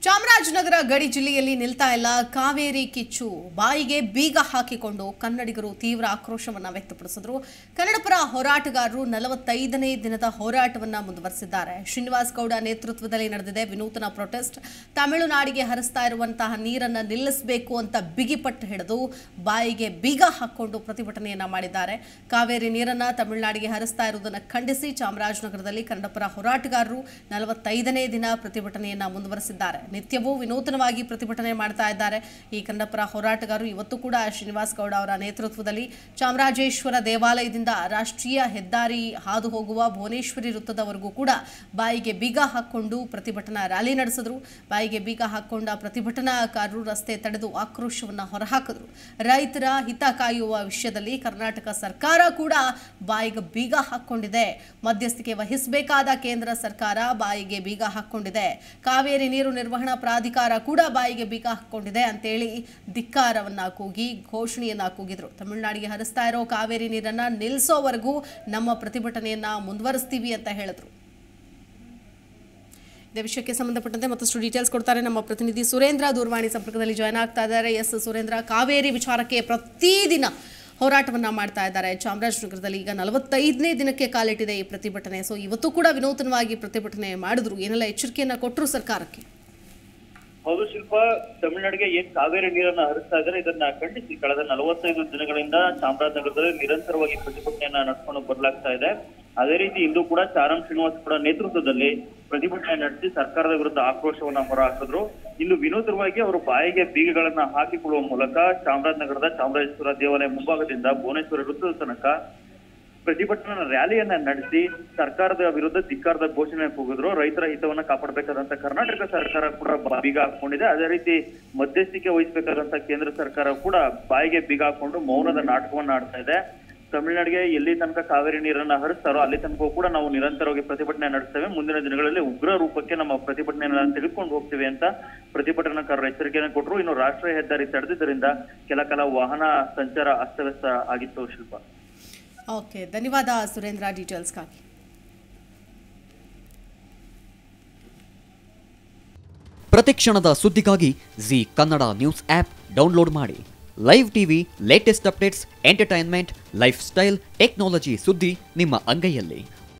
ಚಾಮರಾಜನಗರ ಗಡಿ ಜಿಲ್ಲೆಯಲ್ಲಿ ನಿಲ್ತಾ ಇಲ್ಲ ಕಾವೇರಿ ಕಿಚ್ಚು ಬಾಯಿಗೆ ಬೀಗ ಹಾಕಿಕೊಂಡು ಕನ್ನಡಿಗರು ತೀವ್ರ ಆಕ್ರೋಶವನ್ನ ವ್ಯಕ್ತಪಡಿಸಿದ್ರು ಕನ್ನಡಪರ ಹೋರಾಟಗಾರರು ನಲವತ್ತೈದನೇ ದಿನದ ಹೋರಾಟವನ್ನ ಮುಂದುವರೆಸಿದ್ದಾರೆ ಶ್ರೀನಿವಾಸ್ ಗೌಡ ನೇತೃತ್ವದಲ್ಲಿ ನಡೆದಿದೆ ವಿನೂತನ ಪ್ರೊಟೆಸ್ಟ್ ತಮಿಳುನಾಡಿಗೆ ಹರಿಸ್ತಾ ಇರುವಂತಹ ನೀರನ್ನ ನಿಲ್ಲಿಸಬೇಕು ಅಂತ ಬಿಗಿಪಟ್ಟು ಹಿಡಿದು ಬಾಯಿಗೆ ಬೀಗ ಹಾಕೊಂಡು ಪ್ರತಿಭಟನೆಯನ್ನ ಮಾಡಿದ್ದಾರೆ ಕಾವೇರಿ ನೀರನ್ನ ತಮಿಳುನಾಡಿಗೆ ಹರಿಸ್ತಾ ಇರುವುದನ್ನು ಖಂಡಿಸಿ ಚಾಮರಾಜನಗರದಲ್ಲಿ ಕನ್ನಡಪರ ಹೋರಾಟಗಾರರು ನಲವತ್ತೈದನೇ ದಿನ ಪ್ರತಿಭಟನೆಯನ್ನ ಮುಂದುವರೆಸಿದ್ದಾರೆ ನಿತ್ಯವೂ ವಿನೂತನವಾಗಿ ಪ್ರತಿಭಟನೆ ಮಾಡ್ತಾ ಇದ್ದಾರೆ ಈ ಕನ್ನಡಪರ ಹೋರಾಟಗಾರರು ಇವತ್ತು ಕೂಡ ಶ್ರೀನಿವಾಸ್ ಗೌಡ ಅವರ ನೇತೃತ್ವದಲ್ಲಿ ಚಾಮರಾಜೇಶ್ವರ ದೇವಾಲಯದಿಂದ ರಾಷ್ಟ್ರೀಯ ಹೆದ್ದಾರಿ ಹಾದು ಹೋಗುವ ಭುವನೇಶ್ವರಿ ವೃತ್ತದವರೆಗೂ ಕೂಡ ಬಾಯಿಗೆ ಬೀಗ ಹಾಕೊಂಡು ಪ್ರತಿಭಟನಾ ರ್ಯಾಲಿ ನಡೆಸಿದ್ರು ಬಾಯಿಗೆ ಬೀಗ ಹಾಕೊಂಡ ಪ್ರತಿಭಟನಾಕಾರರು ರಸ್ತೆ ತಡೆದು ಆಕ್ರೋಶವನ್ನ ಹೊರಹಾಕಿದ್ರು ರೈತರ ಹಿತ ಕಾಯುವ ವಿಷಯದಲ್ಲಿ ಕರ್ನಾಟಕ ಸರ್ಕಾರ ಕೂಡ ಬಾಯಿಗೆ ಬೀಗ ಹಾಕೊಂಡಿದೆ ಮಧ್ಯಸ್ಥಿಕೆ ವಹಿಸಬೇಕಾದ ಕೇಂದ್ರ ಸರ್ಕಾರ ಬಾಯಿಗೆ ಬೀಗ ಹಾಕೊಂಡಿದೆ ಕಾವೇರಿ ನೀರು ನಿರ್ವಹಣಾ ಪ್ರಾಧಿಕಾರ ಕೂಡ ಬಾಯಿಗೆ ಬೀಗ ಹಾಕೊಂಡಿದೆ ಅಂತೇಳಿ ಧಿಕ್ಕಾರವನ್ನ ಕೂಗಿ ಘೋಷಣೆಯನ್ನ ಕೂಗಿದ್ರು ತಮಿಳುನಾಡಿಗೆ ಹರಿಸ್ತಾ ಇರೋ ಕಾವೇರಿ ನೀರನ್ನ ನಿಲ್ಲಿಸೋವರೆಗೂ ನಮ್ಮ ಪ್ರತಿಭಟನೆಯನ್ನ ಮುಂದುವರಿಸ್ತೀವಿ ಅಂತ ಹೇಳಿದ್ರು ಇದೇ ವಿಷಯಕ್ಕೆ ಸಂಬಂಧಪಟ್ಟಂತೆ ಮತ್ತಷ್ಟು ಡೀಟೇಲ್ಸ್ ಕೊಡ್ತಾರೆ ನಮ್ಮ ಪ್ರತಿನಿಧಿ ಸುರೇಂದ್ರ ದೂರವಾಣಿ ಸಂಪರ್ಕದಲ್ಲಿ ಜಾಯ್ನ್ ಆಗ್ತಾ ಇದ್ದಾರೆ ಎಸ್ ಸುರೇಂದ್ರ ಕಾವೇರಿ ವಿಚಾರಕ್ಕೆ ಪ್ರತಿದಿನ ಹೋರಾಟವನ್ನ ಮಾಡ್ತಾ ಇದ್ದಾರೆ ಚಾಮರಾಜನಗರದಲ್ಲಿ ಈಗ ನಲವತ್ತೈದನೇ ದಿನಕ್ಕೆ ಕಾಲಿಟ್ಟಿದೆ ಈ ಪ್ರತಿಭಟನೆ ಸೊ ಇವತ್ತು ಕೂಡ ವಿನೂತನವಾಗಿ ಪ್ರತಿಭಟನೆ ಮಾಡಿದ್ರು ಏನೆಲ್ಲ ಎಚ್ಚರಿಕೆಯನ್ನ ಕೊಟ್ಟರು ಸರ್ಕಾರಕ್ಕೆ ಹೌದು ಶಿಲ್ಪ ತಮಿಳುನಾಡಿಗೆ ಏನ್ ಕಾವೇರಿ ನೀರನ್ನ ಹರಿಸ್ತಾ ಇದ್ದಾರೆ ಇದನ್ನ ಖಂಡಿಸಿ ಕಳೆದ ನಲವತ್ತೈದು ದಿನಗಳಿಂದ ಚಾಮರಾಜನಗರದಲ್ಲಿ ನಿರಂತರವಾಗಿ ಪ್ರತಿಭಟನೆಯನ್ನ ನಡೆಸ್ಕೊಂಡು ಬರಲಾಗ್ತಾ ಇದೆ ಅದೇ ರೀತಿ ಇಂದು ಕೂಡ ಚಾರಂ ಶ್ರೀನಿವಾಸ್ ಕೂಡ ನೇತೃತ್ವದಲ್ಲಿ ಪ್ರತಿಭಟನೆ ನಡೆಸಿ ಸರ್ಕಾರದ ವಿರುದ್ಧ ಆಕ್ರೋಶವನ್ನ ಹೊರಹಾಕಿದ್ರು ಇನ್ನು ವಿನೂತನವಾಗಿ ಅವರು ಬಾಯಿಗೆ ಬೀಗಗಳನ್ನ ಹಾಕಿಕೊಳ್ಳುವ ಮೂಲಕ ಚಾಮರಾಜನಗರದ ಚಾಮರಾಜೇಶ್ವರ ದೇವಾಲಯ ಮುಂಭಾಗದಿಂದ ಭುವನೇಶ್ವರ ವೃತ್ತದ ತನಕ ಪ್ರತಿಭಟನಾ ರ್ಯಾಲಿಯನ್ನ ನಡೆಸಿ ಸರ್ಕಾರದ ವಿರುದ್ಧ ಧಿಕ್ಕಾರದ ಘೋಷಣೆ ಕೂಗಿದ್ರು ರೈತರ ಹಿತವನ್ನ ಕಾಪಾಡಬೇಕಾದಂತ ಕರ್ನಾಟಕ ಸರ್ಕಾರ ಕೂಡ ಬ- ಬೀಗ ಹಾಕೊಂಡಿದೆ ಅದೇ ರೀತಿ ಮಧ್ಯಸ್ಥಿಕೆ ವಹಿಸಬೇಕಾದಂತ ಕೇಂದ್ರ ಸರ್ಕಾರ ಕೂಡ ಬಾಯಿಗೆ ಬೀಗ ಹಾಕೊಂಡು ಮೌನದ ನಾಟಕವನ್ನ ಆಡ್ತಾ ಇದೆ ತಮಿಳುನಾಡಿಗೆ ಎಲ್ಲಿ ತನಕ ಕಾವೇರಿ ನೀರನ್ನ ಹರಿಸ್ತಾರೋ ಅಲ್ಲಿ ತನಕ ಕೂಡ ನಾವು ನಿರಂತರವಾಗಿ ಪ್ರತಿಭಟನೆ ನಡೆಸ್ತೇವೆ ಮುಂದಿನ ದಿನಗಳಲ್ಲಿ ಉಗ್ರ ರೂಪಕ್ಕೆ ನಮ್ಮ ಪ್ರತಿಭಟನೆಯನ್ನ ತೆಗೆದುಕೊಂಡು ಹೋಗ್ತೇವೆ ಅಂತ ಪ್ರತಿಭಟನಾಕಾರರು ಎಚ್ಚರಿಕೆಯನ್ನು ಕೊಟ್ಟರು ಇನ್ನು ರಾಷ್ಟ್ರೀಯ ಹೆದ್ದಾರಿ ತಡೆದಿದ್ದರಿಂದ ಕೆಲ ಕೆಲ ವಾಹನ ಸಂಚಾರ ಅಸ್ತವ್ಯಸ್ತ ಆಗಿತ್ತು ಶಿಲ್ಪ ಓಕೆ ಧನ್ಯವಾದ ಸುರೇಂದ್ರ ಡೀಟೇಲ್ಸ್ಗಾಗಿ ಪ್ರತಿಕ್ಷಣದ ಸುದ್ದಿಗಾಗಿ Zee Kannada news app download ಮಾಡಿ live TV latest updates entertainment life style technology ಸುದ್ದಿ ನಿಮ್ಮ ಅಂಗೈಯಲ್ಲಿ